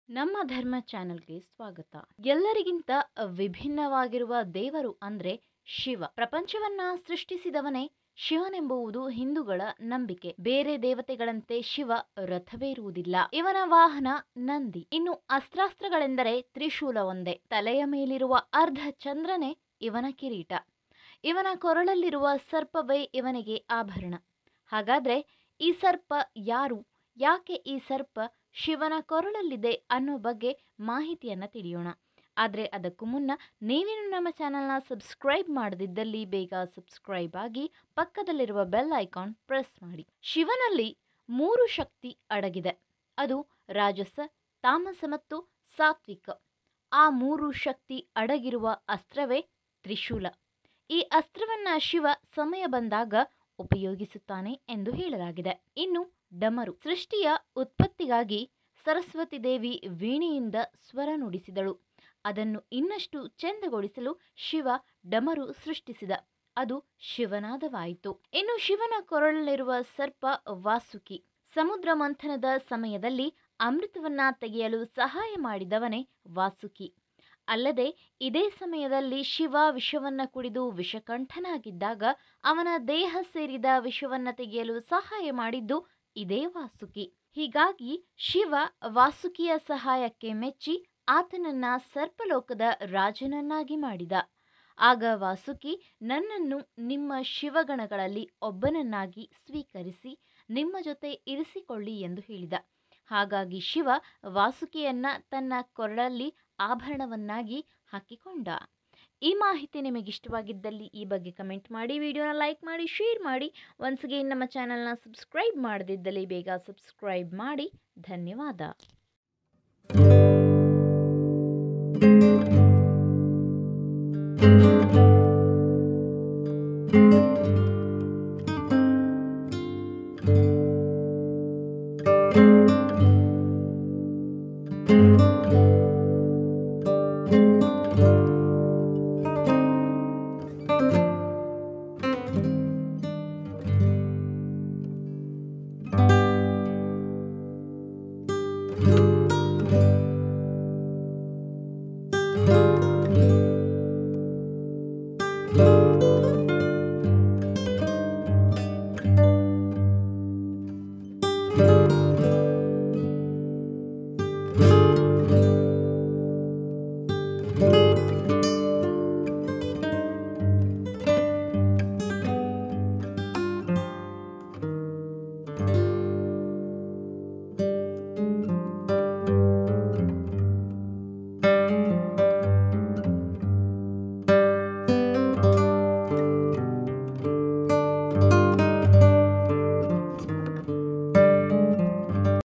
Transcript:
ನಮ್ಮ ಧರ್ಮ ಚಾನೆಲ್ಗೆ ಸ್ವಾಗತ ಎಲ್ಲರಿಗಿಂತ ವಿಭಿನ್ನವಾಗಿರುವ ದೇವರು ಅಂದ್ರೆ ಶಿವ ಪ್ರಪಂಚವನ್ನ ಸೃಷ್ಟಿಸಿದವನೇ ಶಿವನೆಂಬುವುದು ಹಿಂದೂಗಳ ನಂಬಿಕೆ ಬೇರೆ ದೇವತೆಗಳಂತೆ ಶಿವ ರಥವೇರುವುದಿಲ್ಲ ಇವನ ವಾಹನ ನಂದಿ ಇನ್ನು ಅಸ್ತ್ರಾಸ್ತ್ರಗಳೆಂದರೆ ತ್ರಿಶೂಲ ಒಂದೇ ತಲೆಯ ಮೇಲಿರುವ ಅರ್ಧ ಚಂದ್ರನೇ ಇವನ ಕಿರೀಟ ಇವನ ಕೊರಳಲ್ಲಿರುವ ಸರ್ಪವೇ ಇವನಿಗೆ ಆಭರಣ ಹಾಗಾದ್ರೆ ಈ ಸರ್ಪ ಯಾರು ಯಾಕೆ ಈ ಸರ್ಪ ಶಿವನ ಕೊರಳಲ್ಲಿದೆ ಅನ್ನೋ ಬಗ್ಗೆ ಮಾಹಿತಿಯನ್ನ ತಿಳಿಯೋಣ ಆದರೆ ಅದಕ್ಕೂ ಮುನ್ನ ನೀವೇನು ನಮ್ಮ ಚಾನಲ್ನ ಸಬ್ಸ್ಕ್ರೈಬ್ ಮಾಡದಿದ್ದಲ್ಲಿ ಬೇಗ ಸಬ್ಸ್ಕ್ರೈಬ್ ಆಗಿ ಪಕ್ಕದಲ್ಲಿರುವ ಬೆಲ್ ಐಕಾನ್ ಪ್ರೆಸ್ ಮಾಡಿ ಶಿವನಲ್ಲಿ ಮೂರು ಶಕ್ತಿ ಅಡಗಿದೆ ಅದು ರಾಜಸ ತಾಮಸ ಮತ್ತು ಸಾತ್ವಿಕ ಆ ಮೂರು ಶಕ್ತಿ ಅಡಗಿರುವ ಅಸ್ತ್ರವೇ ತ್ರಿಶೂಲ ಈ ಅಸ್ತ್ರವನ್ನ ಶಿವ ಸಮಯ ಬಂದಾಗ ಉಪಯೋಗಿಸುತ್ತಾನೆ ಎಂದು ಹೇಳಲಾಗಿದೆ ಇನ್ನು ಡಮರು ಸೃಷ್ಟಿಯ ಉತ್ಪತ್ತಿಗಾಗಿ ಸರಸ್ವತಿ ದೇವಿ ವೀಣೆಯಿಂದ ಸ್ವರ ನುಡಿಸಿದಳು ಅದನ್ನು ಇನ್ನಷ್ಟು ಚೆಂದಗೊಳಿಸಲು ಶಿವ ಡಮರು ಸೃಷ್ಟಿಸಿದ ಅದು ಶಿವನಾದವಾಯಿತು ಇನ್ನು ಶಿವನ ಕೊರಳಲ್ಲಿರುವ ಸರ್ಪ ವಾಸುಕಿ ಸಮುದ್ರ ಮಂಥನದ ಸಮಯದಲ್ಲಿ ಅಮೃತವನ್ನ ತೆಗೆಯಲು ಸಹಾಯ ಮಾಡಿದವನೇ ವಾಸುಕಿ ಅಲ್ಲದೆ ಇದೇ ಸಮಯದಲ್ಲಿ ಶಿವ ವಿಷವನ್ನ ಕುಡಿದು ವಿಷಕಂಠನಾಗಿದ್ದಾಗ ಅವನ ದೇಹ ಸೇರಿದ ವಿಷವನ್ನ ತೆಗೆಯಲು ಸಹಾಯ ಮಾಡಿದ್ದು ಇದೇ ವಾಸುಕಿ ಹೀಗಾಗಿ ಶಿವ ವಾಸುಕಿಯ ಸಹಾಯಕ್ಕೆ ಮೆಚ್ಚಿ ಆತನನ್ನ ಸರ್ಪಲೋಕದ ರಾಜನನ್ನಾಗಿ ಮಾಡಿದ ಆಗ ವಾಸುಕಿ ನನ್ನನ್ನು ನಿಮ್ಮ ಶಿವಗಣಗಳಲ್ಲಿ ಒಬ್ಬನನ್ನಾಗಿ ಸ್ವೀಕರಿಸಿ ನಿಮ್ಮ ಜೊತೆ ಇರಿಸಿಕೊಳ್ಳಿ ಎಂದು ಹೇಳಿದ ಹಾಗಾಗಿ ಶಿವ ವಾಸುಕಿಯನ್ನ ತನ್ನ ಕೊರಳಲ್ಲಿ ಆಭರಣವನ್ನಾಗಿ ಹಾಕಿಕೊಂಡ ಈ ಮಾಹಿತಿ ನಿಮಗೆ ಇಷ್ಟವಾಗಿದ್ದಲ್ಲಿ ಈ ಬಗ್ಗೆ ಕಮೆಂಟ್ ಮಾಡಿ ವಿಡಿಯೋನ ಲೈಕ್ ಮಾಡಿ ಶೇರ್ ಮಾಡಿ ಒನ್ಸ್ ಅಗೇನ್ ನಮ್ಮ ಚಾನಲ್ನ ಸಬ್ಸ್ಕ್ರೈಬ್ ಮಾಡದಿದ್ದಲ್ಲಿ ಬೇಗ ಸಬ್ಸ್ಕ್ರೈಬ್ ಮಾಡಿ ಧನ್ಯವಾದ thank you